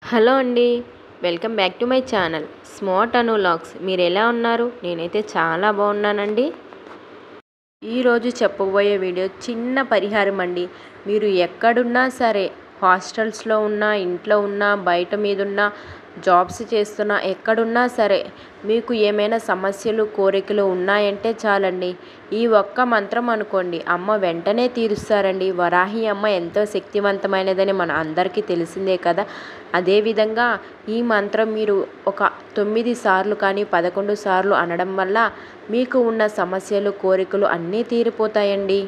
hello అండి welcome back to my channel smart Anu logs మీరు ఎలా ఉన్నారు నేనైతే చాలా బాగున్నానండి ఈరోజు చెప్పబోయే వీడియో చిన్న పరిహారం అండి మీరు ఎక్కడున్నా సరే హాస్టల్స్లో ఉన్నా ఇంట్లో ఉన్నా బయట మీద ఉన్నా జాబ్స్ చేస్తున్నా ఎక్కడున్నా సరే మీకు ఏమైనా సమస్యలు కోరికలు ఉన్నాయంటే చాలండి ఈ ఒక్క మంత్రం అనుకోండి అమ్మ వెంటనే తీరుస్తారండి వరాహి అమ్మ ఎంతో శక్తివంతమైనదని మన అందరికీ తెలిసిందే కదా అదేవిధంగా ఈ మంత్రం మీరు ఒక తొమ్మిది సార్లు కానీ పదకొండు సార్లు అనడం వల్ల మీకు ఉన్న సమస్యలు కోరికలు అన్నీ తీరిపోతాయండి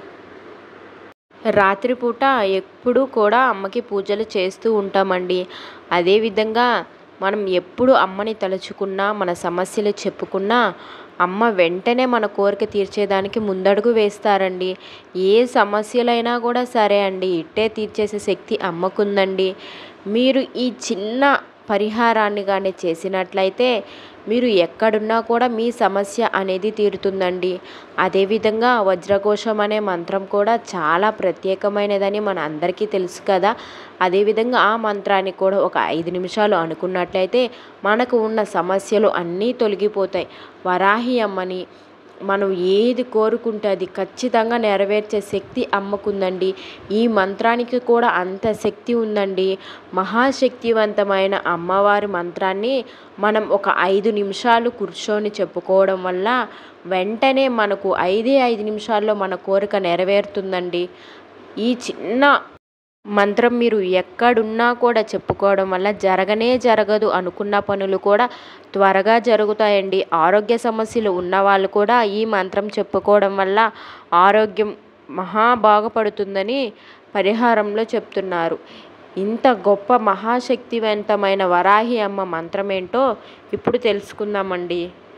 రాత్రిపూట ఎప్పుడూ కూడా అమ్మకి పూజలు చేస్తూ ఉంటామండి అదేవిధంగా మనం ఎప్పుడు అమ్మని తలుచుకున్నా మన సమస్యలు చెప్పుకున్నా అమ్మ వెంటనే మన కోరిక తీర్చేదానికి ముందడుగు వేస్తారండి ఏ సమస్యలైనా కూడా సరే అండి ఇట్టే తీర్చేసే శక్తి అమ్మకుందండి మీరు ఈ చిన్న పరిహారాన్ని కానీ చేసినట్లయితే మీరు ఎక్కడున్నా కూడా మీ సమస్య అనేది తీరుతుందండి అదేవిధంగా వజ్రకోశం అనే మంత్రం కూడా చాలా ప్రత్యేకమైనదని మన అందరికీ తెలుసు కదా అదేవిధంగా ఆ మంత్రాన్ని కూడా ఒక ఐదు నిమిషాలు అనుకున్నట్లయితే మనకు ఉన్న సమస్యలు అన్నీ తొలగిపోతాయి వరాహి అమ్మని మనం ఏది కోరుకుంటే అది ఖచ్చితంగా నెరవేర్చే శక్తి అమ్మకుందండి ఈ మంత్రానికి కూడా అంత శక్తి ఉందండి మహాశక్తివంతమైన అమ్మవారి మంత్రాన్ని మనం ఒక ఐదు నిమిషాలు కూర్చొని చెప్పుకోవడం వల్ల వెంటనే మనకు ఐదే ఐదు నిమిషాల్లో మన కోరిక నెరవేరుతుందండి ఈ చిన్న మంత్రం మీరు ఎక్కడున్నా కూడా చెప్పుకోవడం వల్ల జరగనే జరగదు అనుకున్న పనులు కూడా త్వరగా జరుగుతాయండి ఆరోగ్య సమస్యలు ఉన్నవాళ్ళు కూడా ఈ మంత్రం చెప్పుకోవడం వల్ల ఆరోగ్యం మహా బాగుపడుతుందని పరిహారంలో చెప్తున్నారు ఇంత గొప్ప మహాశక్తివంతమైన వరాహి అమ్మ మంత్రం ఏంటో ఇప్పుడు తెలుసుకుందామండి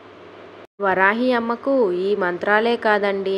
వరాహి అమ్మకు ఈ మంత్రాలే కాదండి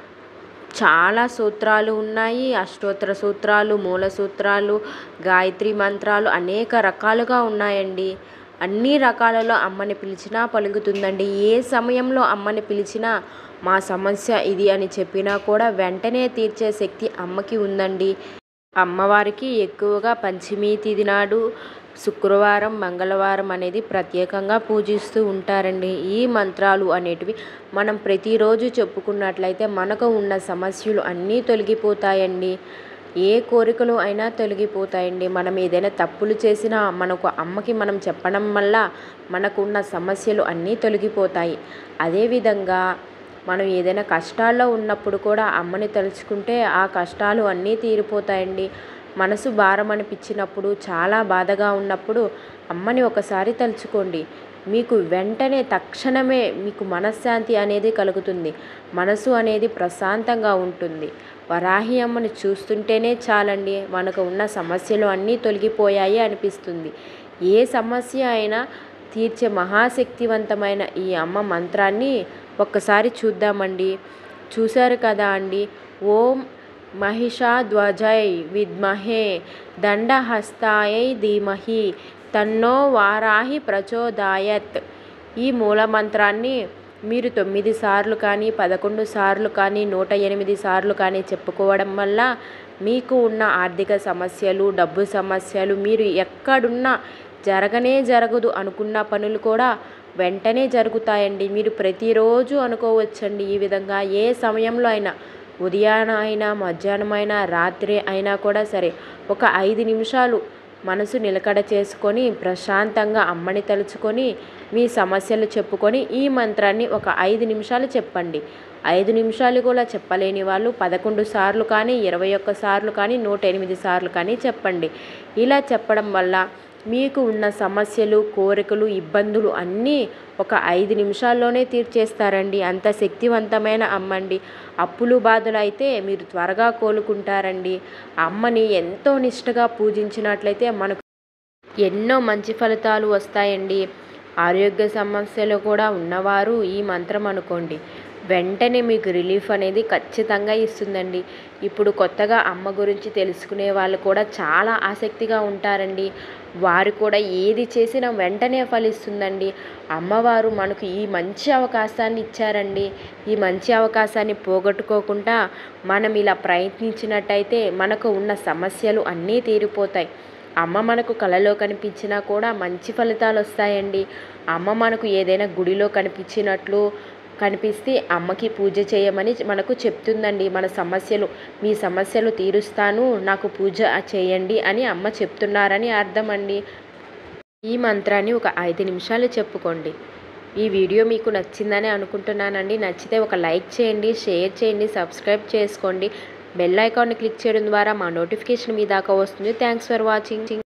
చాలా సూత్రాలు ఉన్నాయి అష్టోత్తర సూత్రాలు మూల సూత్రాలు గాయత్రి మంత్రాలు అనేక రకాలుగా ఉన్నాయండి అన్ని రకాలలో అమ్మని పిలిచినా పలుకుతుందండి ఏ సమయంలో అమ్మని పిలిచినా మా సమస్య ఇది అని చెప్పినా కూడా వెంటనే తీర్చే శక్తి అమ్మకి ఉందండి అమ్మవారికి ఎక్కువగా పంచమి తిథి నాడు శుక్రవారం మంగళవారం అనేది ప్రత్యేకంగా పూజిస్తూ ఉంటారండి ఈ మంత్రాలు అనేటివి మనం ప్రతిరోజు చెప్పుకున్నట్లయితే మనకు ఉన్న సమస్యలు అన్నీ తొలగిపోతాయండి ఏ కోరికలు అయినా తొలగిపోతాయండి మనం ఏదైనా తప్పులు చేసినా మనకు అమ్మకి మనం చెప్పడం వల్ల మనకున్న సమస్యలు అన్నీ తొలగిపోతాయి అదేవిధంగా మనం ఏదైనా కష్టాల్లో ఉన్నప్పుడు కూడా అమ్మని తలుచుకుంటే ఆ కష్టాలు అన్నీ తీరిపోతాయండి మనసు భారం అనిపించినప్పుడు చాలా బాధగా ఉన్నప్పుడు అమ్మని ఒకసారి తలుచుకోండి మీకు వెంటనే తక్షణమే మీకు మనశ్శాంతి అనేది కలుగుతుంది మనసు అనేది ప్రశాంతంగా ఉంటుంది వరాహి అమ్మని చూస్తుంటేనే చాలండి మనకు ఉన్న సమస్యలు అన్నీ తొలగిపోయాయి అనిపిస్తుంది ఏ సమస్య అయినా తీర్చే మహాశక్తివంతమైన ఈ అమ్మ మంత్రాన్ని ఒక్కసారి చూద్దామండి చూశారు కదా అండి ఓం మహిషాధ్వజై విద్మహే దండహస్తాయై ధీమహి తన్నో వారాహి ప్రచోదాయత్ ఈ మూల మంత్రాన్ని మీరు తొమ్మిది సార్లు కానీ పదకొండు సార్లు కానీ నూట ఎనిమిది సార్లు కానీ చెప్పుకోవడం వల్ల మీకు ఉన్న ఆర్థిక సమస్యలు డబ్బు సమస్యలు మీరు ఎక్కడున్నా జరగనే జరగదు అనుకున్న పనులు కూడా వెంటనే జరుగుతాయండి మీరు ప్రతిరోజు అనుకోవచ్చండి ఈ విధంగా ఏ సమయంలో అయినా ఉదయాన అయినా మధ్యాహ్నం అయినా రాత్రి అయినా కూడా సరే ఒక ఐదు నిమిషాలు మనసు నిలకడ చేసుకొని ప్రశాంతంగా అమ్మని తలుచుకొని మీ సమస్యలు చెప్పుకొని ఈ మంత్రాన్ని ఒక ఐదు నిమిషాలు చెప్పండి ఐదు నిమిషాలు కూడా చెప్పలేని వాళ్ళు పదకొండు సార్లు కానీ ఇరవై ఒక్క సార్లు కానీ నూట ఎనిమిది సార్లు కానీ చెప్పండి ఇలా చెప్పడం వల్ల మీకు ఉన్న సమస్యలు కోరికలు ఇబ్బందులు అన్నీ ఒక ఐదు నిమిషాల్లోనే తీర్చేస్తారండి అంత శక్తివంతమైన అమ్మండి అప్పులు బాధలు అయితే మీరు త్వరగా కోలుకుంటారండి అమ్మని ఎంతో నిష్టగా పూజించినట్లయితే మనకు ఎన్నో మంచి ఫలితాలు వస్తాయండి ఆరోగ్య సమస్యలు కూడా ఉన్నవారు ఈ మంత్రం అనుకోండి వెంటనే మీకు రిలీఫ్ అనేది ఖచ్చితంగా ఇస్తుందండి ఇప్పుడు కొత్తగా అమ్మ గురించి తెలుసుకునే వాళ్ళు కూడా చాలా ఆసక్తిగా ఉంటారండి వారు కూడా ఏది చేసినా వెంటనే ఫలిస్తుందండి అమ్మవారు మనకు ఈ మంచి అవకాశాన్ని ఇచ్చారండి ఈ మంచి అవకాశాన్ని పోగొట్టుకోకుండా మనం ఇలా ప్రయత్నించినట్టయితే మనకు ఉన్న సమస్యలు అన్నీ తీరిపోతాయి అమ్మ మనకు కలలో కనిపించినా కూడా మంచి ఫలితాలు వస్తాయండి అమ్మ మనకు ఏదైనా గుడిలో కనిపించినట్లు కనిపిస్తే అమ్మకి పూజ చేయమని మనకు చెప్తుందండి మన సమస్యలు మీ సమస్యలు తీరుస్తాను నాకు పూజ చేయండి అని అమ్మ చెప్తున్నారని అర్థం అండి ఈ మంత్రాన్ని ఒక ఐదు నిమిషాలు చెప్పుకోండి ఈ వీడియో మీకు నచ్చిందని అనుకుంటున్నానండి నచ్చితే ఒక లైక్ చేయండి షేర్ చేయండి సబ్స్క్రైబ్ చేసుకోండి బెల్ ఐకాన్ని క్లిక్ చేయడం ద్వారా మా నోటిఫికేషన్ మీ దాకా వస్తుంది థ్యాంక్స్ ఫర్ వాచింగ్